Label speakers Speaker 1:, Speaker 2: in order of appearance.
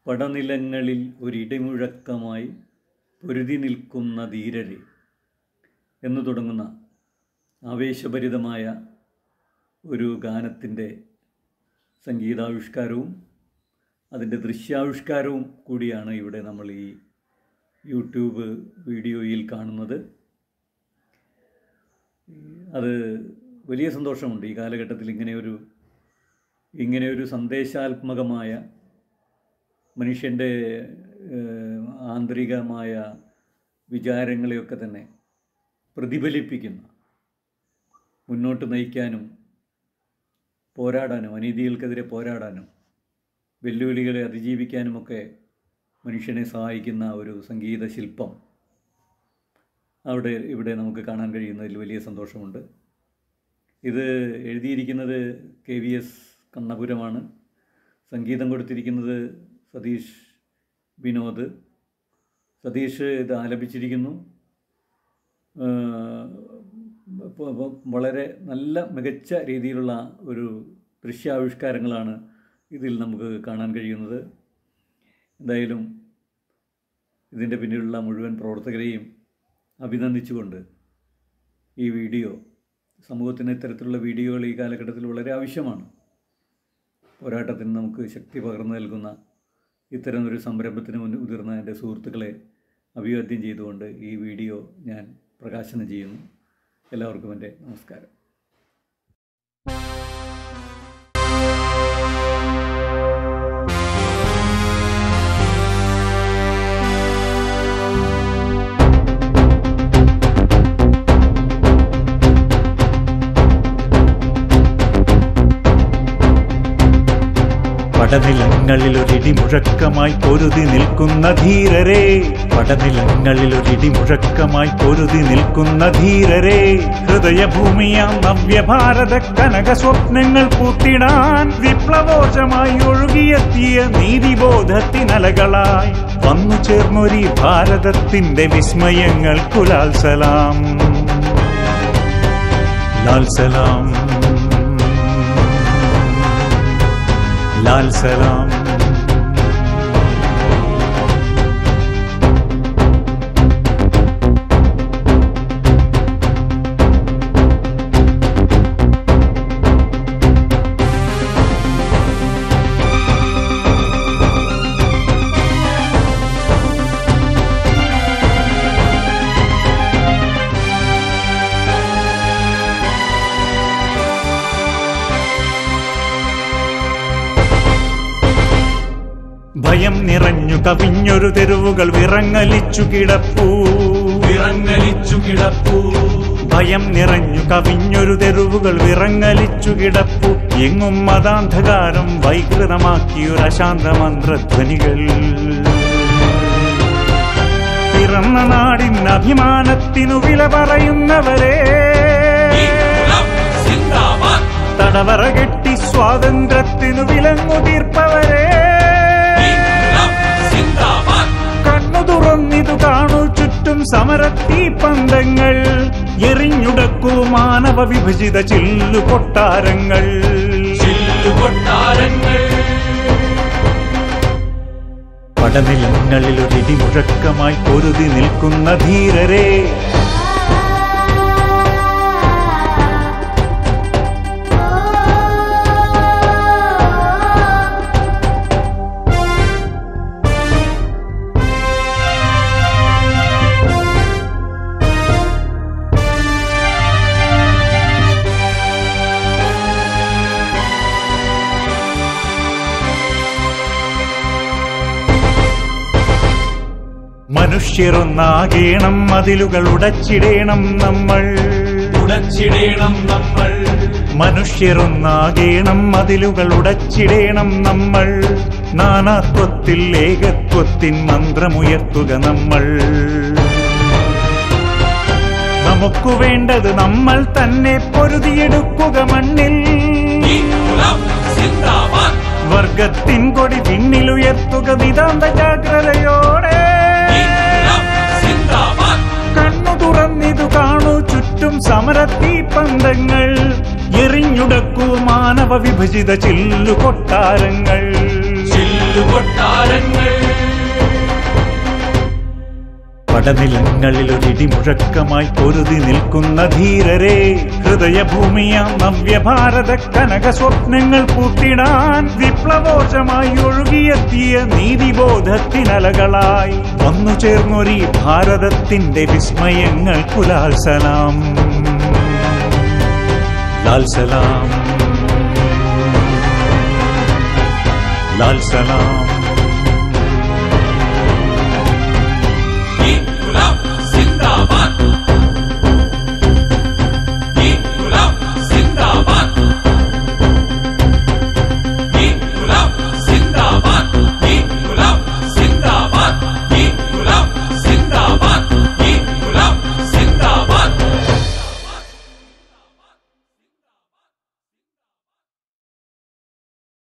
Speaker 1: പടനിലങ്ങളിൽ ഒരിടിമുഴക്കമായി പൊരുതി നിൽക്കുന്ന ധീരരെ എന്ന് തുടങ്ങുന്ന ആവേശഭരിതമായ ഒരു ഗാനത്തിൻ്റെ സംഗീതാവിഷ്കാരവും അതിൻ്റെ ദൃശ്യാവിഷ്കാരവും കൂടിയാണ് ഇവിടെ നമ്മൾ ഈ യൂട്യൂബ് വീഡിയോയിൽ കാണുന്നത് അത് വലിയ സന്തോഷമുണ്ട് ഈ കാലഘട്ടത്തിൽ ഇങ്ങനെയൊരു ഇങ്ങനെയൊരു സന്ദേശാത്മകമായ മനുഷ്യൻ്റെ ഏഹ്, ആന്തരികമായ വിചാരങ്ങളെയൊക്കെ തന്നെ പ്രതിഫലിപ്പിക്കുന്ന മുന്നോട്ട് നയിക്കാനും പോരാടാനും അനീതികൾക്കെതിരെ പോരാടാനും വെല്ലുവിളികളെ അതിജീവിക്കാനുമൊക്കെ മനുഷ്യനെ സഹായിക്കുന്ന ഒരു സംഗീത ശില്പം അവിടെ ഇവിടെ നമുക്ക് കാണാൻ കഴിയുന്നതിൽ വലിയ സന്തോഷമുണ്ട് ഇത് എഴുതിയിരിക്കുന്നത് കെ വി എസ് കണ്ണപുരമാണ് സംഗീതം കൊടുത്തിരിക്കുന്നത് സതീഷ് വിനോദ് സതീഷ് ഇത് ആലപിച്ചിരിക്കുന്നു ആഹ് പ- പ- വളരെ നല്ല മികച്ച രീതിയിലുള്ള ഒരു ദൃശ്യാവിഷ്കാരങ്ങളാണ് ഇതിൽ നമുക്ക് കാണാൻ കഴിയുന്നത് എന്തായാലും ഇതിൻ്റെ പിന്നിലുള്ള മുഴുവൻ പ്രവർത്തകരെയും അഭിനന്ദിച്ചുകൊണ്ട് ഈ വീഡിയോ സമൂഹത്തിന് ഇത്തരത്തിലുള്ള വീഡിയോകൾ ഈ കാലഘട്ടത്തിൽ വളരെ ആവശ്യമാണ് പോരാട്ടത്തിന് നമുക്ക് ശക്തി പകർന്നു നൽകുന്ന ഇത്തരം ഒരു സംരംഭത്തിന് മുന്നിൽ മുതിർന്ന എൻ്റെ സുഹൃത്തുക്കളെ അഭിവാദ്യം ചെയ്തുകൊണ്ട് ഈ വീഡിയോ ഞാൻ പ്രകാശനം ചെയ്യുന്നു എല്ലാവർക്കും എൻ്റെ നമസ്കാരം
Speaker 2: പടനിലങ്ങളിൽ ഒരിടി മുഴക്കമായി പൊരുതി നിൽക്കുന്ന ധീരരെ പടനിലങ്ങളിൽ ഒരിടി മുഴക്കമായി പൊരുതി നിൽക്കുന്ന ധീരരെ ഹൃദയഭൂമിയാം നവ്യഭാരത കനക സ്വപ്നങ്ങൾ പൂത്തിടാൻ വിപ്ലവോജമായി ഒഴുകിയെത്തിയ നീതിബോധത്തിനലകളായി വന്നു ചേർന്നൊരി ഭാരതത്തിന്റെ വിസ്മയങ്ങൾ കുലാൽ സലാം ലാൽ സലാം ലാൽ സലാം ഭയം നിറഞ്ഞു കവിഞ്ഞൊരു തെരുവുകൾ വിറങ്ങലിച്ചു കിടപ്പൂ
Speaker 3: വിറങ്ങലിച്ചു കിടപ്പൂ
Speaker 2: ഭയം നിറഞ്ഞു കവിഞ്ഞൊരു തെരുവുകൾ വിറങ്ങലിച്ചു കിടപ്പു എങ്ങും മതാന്ധകാരം വൈകൃതമാക്കിയൊരു അശാന്ത മന്ത്രധ്വനികൾ പിറന്ന നാടിന് അഭിമാനത്തിനു വില പറയുന്നവരെ
Speaker 3: ഇൻകുലാബ് സിന്ദാബാദ്
Speaker 2: തടവറ കെട്ടി സ്വാതന്ത്ര്യത്തിനു വിലങ്ങു തീർപ്പവരെ
Speaker 3: ഇൻകുലാബ് സിന്ദാബാദ്
Speaker 2: കണ്ണു തുറന്നിതു കാണൂ ചുറ്റും സമരത്തീ പന്തങ്ങൾ എറിഞ്ഞുടക്കൂ മാനവ വിഭജിത ചില്ലു കൊട്ടാരങ്ങൾ
Speaker 3: ചില്ലുകൊട്ടാരങ്ങൾ
Speaker 2: പടനിലങ്ങളിൽ ഒരിടി മുഴക്കമായി പൊരുതി നിൽക്കുന്ന ധീരരെ മനുഷ്യരൊന്നാകേണം മതിലുകൾ ഉടച്ചിടേണം നമ്മൾ
Speaker 3: ഉടച്ചിടേണം നമ്മൾ
Speaker 2: മനുഷ്യരൊന്നാകേണം മതിലുകൾ ഉടച്ചിടേണം നമ്മൾ നാനാത്വത്തിൽ ഏകത്വത്തിൻ മന്ത്രമുയർത്തുക നമ്മൾ നമുക്കു വേണ്ടത് നമ്മൾ തന്നെ പൊരുതിയെടുക്കുക മണ്ണിൽ
Speaker 3: ഇൻകുലാബ് സിന്ദാബാദ്
Speaker 2: വർഗത്തിൻ കൊടി പിന്നിലുയർത്തുക നിതാന്ത ജാഗ്രതയോടെ
Speaker 3: ഇൻകുലാബ് സിന്ദാബാദ്
Speaker 2: കണ്ണു തുറന്നിതു കാണൂ ചുറ്റും സമരത്തീ പന്തങ്ങൾ എറിഞ്ഞുടക്കൂ മാനവ വിഭജിത ചില്ലു കൊട്ടാരങ്ങൾ
Speaker 3: ചില്ലുകൊട്ടാരങ്ങൾ
Speaker 2: പടനിലങ്ങളിൽ ഒരിടിമുഴക്കമായി പൊരുതി നിൽക്കുന്ന ധീരരെ ഹൃദയഭൂമിയാം നവ്യഭാരത കനക സ്വപ്നങ്ങൾ പൂട്ടിടാൻ വിപ്ലവോഷമായി ഒഴുകിയെത്തിയ നീതിബോധത്തിനലകളായി ഒന്നു ചേർന്നൊരീ ഭാരതത്തിന്റെ വിസ്മയങ്ങൾ കുലാൽസലാം ലാൽ സലാം ലാൽ സലാം